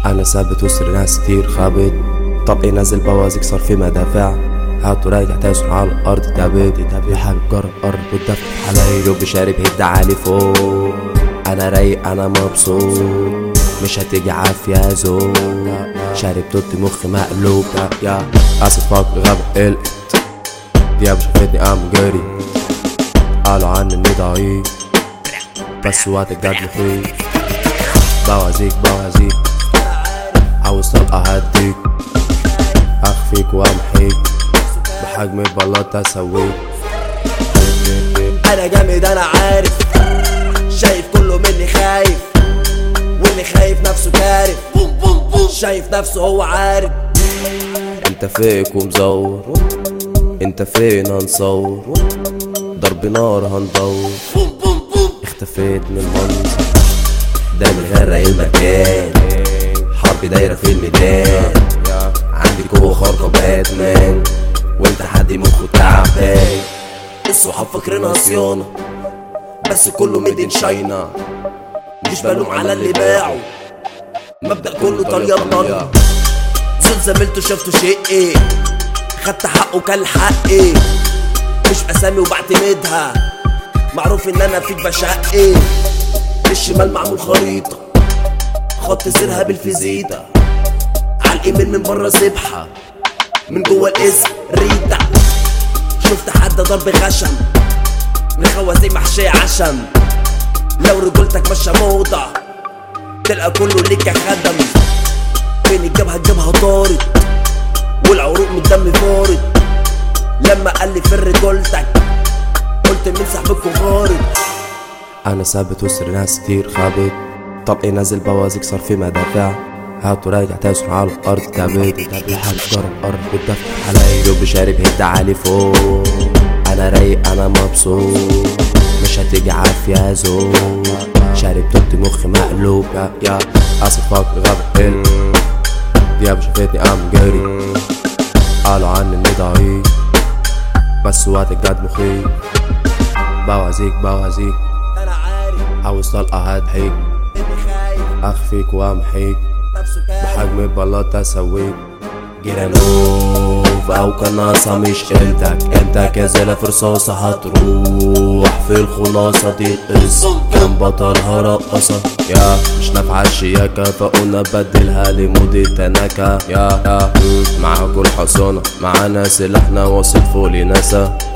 انا ثابت وسط ناس كتير خابط طلقي نازل بوازيك صار في مدافع هاتوا راجع تاسون على الارض تابت يا حابب جرب قرب والدفع حلايله بشارب هيد عالي فوق انا رايق انا مبسوط مش هتيجي عافية زو شارب توتي مخي مقلوب يا يا اسف فاك غاب قلقت دياب شافتني قام جري قالوا عني اني ضعيف بس وقت الجد مخيف بوازيك بوازيك عاوز طلقة هديك اخفيك وامحيك بحجم البلاط اسويك انا جامد انا عارف شايف كله مني خايف واللي خايف نفسه كارف شايف نفسه هو عارف انت فيك ومزور انت فين هنصور ضرب نار هندور اختفيت من المنظر ده مغرق المكان حرب دايرة في الميدان عندي قوة خارقة باتمان وانت حد مخه تعبان الصحاب فاكرينها صيانة بس كله ميدين شاينا مش بلوم على اللي باعوا مبدأ كله طليان طليان زول زميلته شافته شيء ايه خدت حقه كل حقي مش اسامي وبعتمدها معروف ان انا فيك بشقي الشمال معمول خريطة خط سيرها بالفيزيتا عاليمين من بره سبحة من جوه الاسم ريتا شفت حد ضرب غشم من خوازيق محشية عشم لو رجولتك ماشية موضة تلقى كله ليك يا خدم فين الجبهة الجبهة طارت والعروق من الدم فارت لما قال لي فر رجولتك قلت مين صاحبكم غارت انا ثابت وسط ناس كتير خابط طلقي نازل بوازيك صار في مدافع هاتوا راجع تاسون على الارض تابت يا حابب جرب قرب والدفع حلايله بشارب هيد عالي فوق انا رايق انا مبسوط مش هتيجي عافية زو شارب توتي مخي مقلوب يا يا اسف فاك غاب قل دياب شافتني قام جري قالوا عني اني ضعيف بس وقت الجد مخيف بوازيك بوازيك انا عارف عاوز طلقة هضحك اني خايف اخفيك وامحيك نفسه كارف بحجم البلاط اسويك جيرانوف او قناصة مش قيمتك انت كزلة في رصاصة هتروح في الخلاصة دي القصة كان بطلها رقصة يا مش نافعة الشياكة فقلنا بدلها لمود التناكة يا يا معاكوا الحصانة معانا سلاحنا واصل فوق لناسا